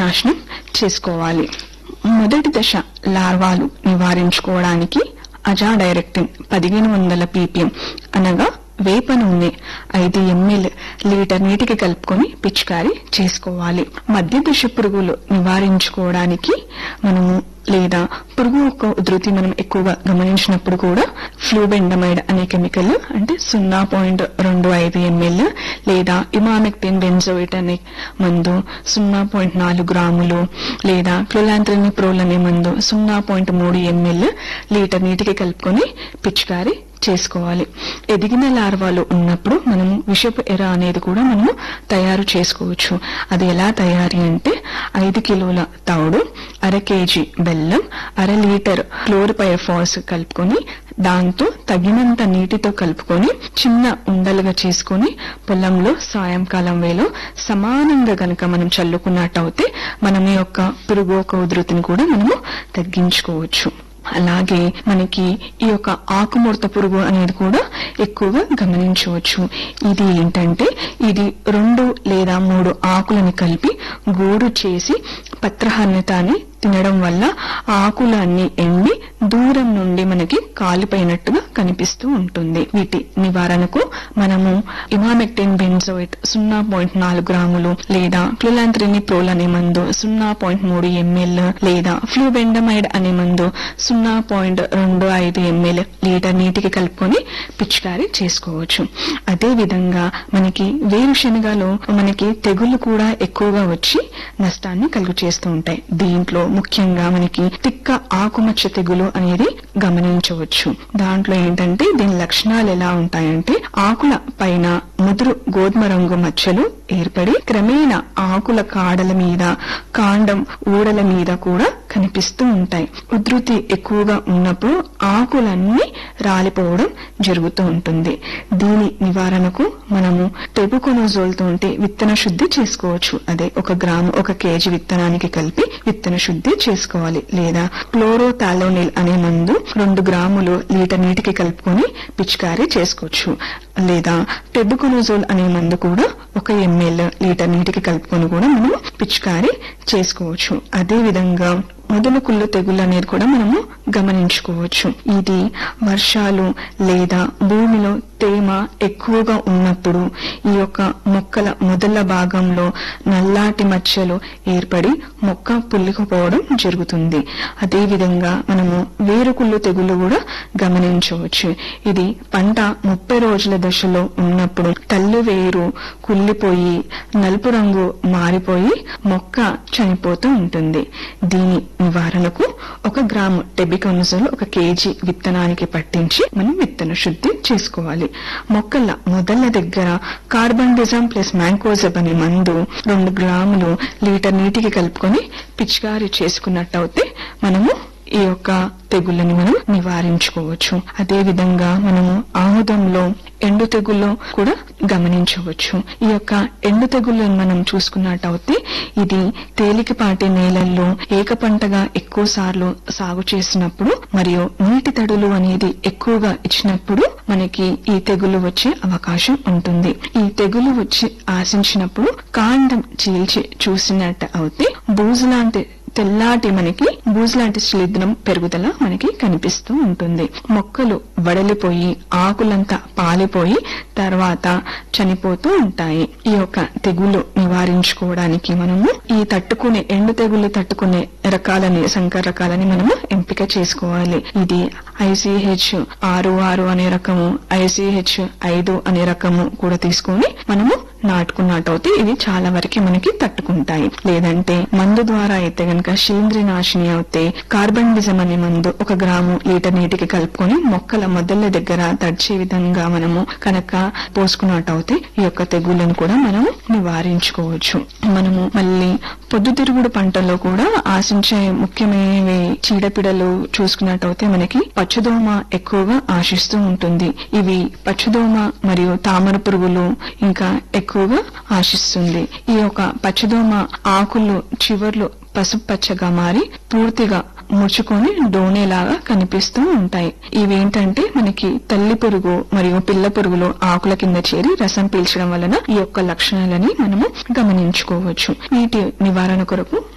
నాశనం చేసుకోవాలి మొదటి దశ లార్వాలు నివారించుకోవడానికి అజా డైరెక్టిన్ పదిహేను వందల పీపీఎం అనగా వేప నూనె ఐదు ఎంఎల్ లీటర్ నీటికి కలుపుకొని పిచికారీ చేసుకోవాలి మధ్య దశ పురుగులు నివారించుకోవడానికి మనము లేదా పురుగు యొక్క ఉధృతి మనం ఎక్కువగా గమనించినప్పుడు కూడా ఫ్లూబెండమైడ్ అనే కెమికల్ అంటే సున్నా పాయింట్ రెండు ఐదు ఎంఎల్ లేదా ఇమామెక్టిన్ బెంజోయిట్ అనే మందు సున్నా పాయింట్ నాలుగు గ్రాములు లేదా క్లోలాంత్రిని ప్రోల్ అనే మందు సున్నా పాయింట్ మూడు ఎంఎల్ లీటర్ నీటికి కలుపుకొని పిచికారీ చేసుకోవాలి ఎదిగిన లార్వాలు ఉన్నప్పుడు మనము విషపు ఎర అనేది కూడా మనము తయారు చేసుకోవచ్చు అది ఎలా తయారీ అంటే ఐదు కిలోల తౌడు అర కేజీ బెల్లం అర లీటర్ క్లోరిపైఫాస్ కలుపుకొని దాంతో తగినంత నీటితో కలుపుకొని చిన్న ఉండలుగా చేసుకొని పొలంలో సాయంకాలం వేళ సమానంగా గనక మనం చల్లుకున్నట్టయితే మనం ఈ యొక్క పురుగు యొక్క ఉధృతిని కూడా మనము తగ్గించుకోవచ్చు అలాగే మనకి ఈ యొక్క ఆకుముడత పురుగు అనేది కూడా ఎక్కువగా గమనించవచ్చు ఇది ఏంటంటే ఇది రెండు లేదా మూడు ఆకులని కలిపి గూడు చేసి పత్రహన్యతాన్ని తినడం వల్ల ఆకులన్నీ ఎండి దూరం నుండి మనకి కాలిపోయినట్టుగా కనిపిస్తూ ఉంటుంది వీటి నివారణకు మనము ఇమామెక్టిన్ బెంజోయిట్ సున్నా పాయింట్ నాలుగు గ్రాములు లేదా క్లులాంత్రిని ప్రోల్ అనే మందు సున్నా పాయింట్ మూడు ఎంఎల్ లేదా ఫ్లూబెండమైడ్ అనే మందు సున్నా పాయింట్ రెండు ఐదు ఎంఎల్ లీటర్ నీటికి కలుపుకొని పిచికారీ చేసుకోవచ్చు అదే విధంగా మనకి వేరుశనగలో మనకి తెగులు కూడా ఎక్కువగా వచ్చి నష్టాన్ని కలుగు చేస్తూ ఉంటాయి దీంట్లో ముఖ్యంగా మనకి తిక్క ఆకుమచ్చ తెగులు అనేది గమనించవచ్చు దాంట్లో ఏంటంటే దీని లక్షణాలు ఎలా ఉంటాయంటే ఆకుల పైన ముదురు గోధుమ రంగు మచ్చలు ఏర్పడి క్రమేణా ఆకుల కాడల మీద కాండం ఊడల మీద కూడా కనిపిస్తూ ఉంటాయి ఉధృతి ఎక్కువగా ఉన్నప్పుడు ఆకులన్నీ రాలిపోవడం జరుగుతూ ఉంటుంది దీని నివారణకు మనము టెబుకొనోజోల్ తోటి విత్తన శుద్ధి చేసుకోవచ్చు అదే ఒక గ్రాము ఒక కేజీ విత్తనానికి కలిపి విత్తన శుద్ధి చేసుకోవాలి లేదా క్లోరోథాలోనిల్ అనే మందు రెండు గ్రాములు లీటర్ నీటికి కలుపుకొని పిచికారీ చేసుకోవచ్చు లేదా టెబుకొనోజోల్ అనే మందు కూడా ఒక ఎంఎల్ లీటర్ నీటికి కలుపుకొని కూడా మనం పిచికారీ చేసుకోవచ్చు అదే విధంగా మొదలు కుళ్ళు తెగులు అనేది కూడా మనము గమనించుకోవచ్చు ఇది వర్షాలు లేదా భూమిలో తేమ ఎక్కువగా ఉన్నప్పుడు ఈ యొక్క మొక్కల మొదల భాగంలో నల్లాటి మచ్చలు ఏర్పడి మొక్క పుల్లికపోవడం జరుగుతుంది అదే విధంగా మనము వేరుకుళ్ళు తెగులు కూడా గమనించవచ్చు ఇది పంట ముప్పై రోజుల దశలో ఉన్నప్పుడు తల్లి వేరు కుళ్ళిపోయి నలుపు రంగు మారిపోయి మొక్క చనిపోతూ ఉంటుంది దీని నివారణకు ఒక గ్రాము టెబికొనజోల్ ఒక కేజీ విత్తనానికి పట్టించి మనం విత్తన శుద్ధి చేసుకోవాలి మొక్కల మొదళ్ళ దగ్గర కార్బన్ డిజమ్ ప్లస్ మ్యాంకోజబ్ అనే మందు రెండు గ్రాములు లీటర్ నీటికి కలుపుకొని పిచికారీ చేసుకున్నట్టయితే మనము ఈ యొక్క తెగుళ్ళని మనం నివారించుకోవచ్చు అదే విధంగా మనము ఆముదంలో ఎండు తెగుల్లో కూడా గమనించవచ్చు ఈ యొక్క ఎండు తెగుళ్ళను మనం చూసుకున్నట్టయితే ఇది తేలికపాటి నేలల్లో ఏక పంటగా ఎక్కువ సార్లు సాగు చేసినప్పుడు మరియు నీటి తడులు అనేది ఎక్కువగా ఇచ్చినప్పుడు మనకి ఈ తెగులు వచ్చే అవకాశం ఉంటుంది ఈ తెగులు వచ్చి ఆశించినప్పుడు కాండం చీల్చి చూసినట్టు అయితే బూజు లాంటి తెల్లాటి మనకి బూజులాంటి శిలీద్రం పెరుగుదల మనకి కనిపిస్తూ ఉంటుంది మొక్కలు వడలిపోయి ఆకులంతా పాలిపోయి తర్వాత చనిపోతూ ఉంటాయి ఈ యొక్క తెగులు నివారించుకోవడానికి మనము ఈ తట్టుకునే ఎండు తెగులు తట్టుకునే రకాలని సంకర రకాలని మనము ఎంపిక చేసుకోవాలి ఇది ఐసిహెచ్ ఆరు ఆరు అనే రకము ఐసిహెచ్ ఐదు అనే రకము కూడా తీసుకొని మనము నాటుకున్నట్టయితే ఇవి చాలా వరకు మనకి తట్టుకుంటాయి లేదంటే మందు ద్వారా అయితే గనక శిలీంద్రి నాశిని అవుతే కార్బన్ డిజమ్ అనే మందు ఒక గ్రాము లీటర్ నీటికి కలుపుకొని మొక్కల మొదళ్ళ దగ్గర తడిచే విధంగా మనము కనుక పోసుకున్నట్టయితే ఈ యొక్క తెగుళ్లను కూడా మనము నివారించుకోవచ్చు మనము మళ్ళీ పొద్దుతిరుగుడు పంటల్లో కూడా ఆశించే ముఖ్యమైనవి చీడపీడలు చూసుకున్నట్టయితే మనకి పచ్చదోమ ఎక్కువగా ఆశిస్తూ ఉంటుంది ఇవి పచ్చదోమ మరియు తామర పురుగులు ఇంకా ఎక్కువగా ఆశిస్తుంది ఈ యొక్క పచ్చదోమ ఆకులు చివర్లు పసుపు పచ్చగా మారి పూర్తిగా ముడుచుకొని డోనేలాగా కనిపిస్తూ ఉంటాయి ఇవేంటంటే మనకి తల్లి పురుగు మరియు పిల్ల పురుగులు ఆకుల కింద చేరి రసం పీల్చడం వలన ఈ యొక్క లక్షణాలని మనము గమనించుకోవచ్చు వీటి నివారణ కొరకు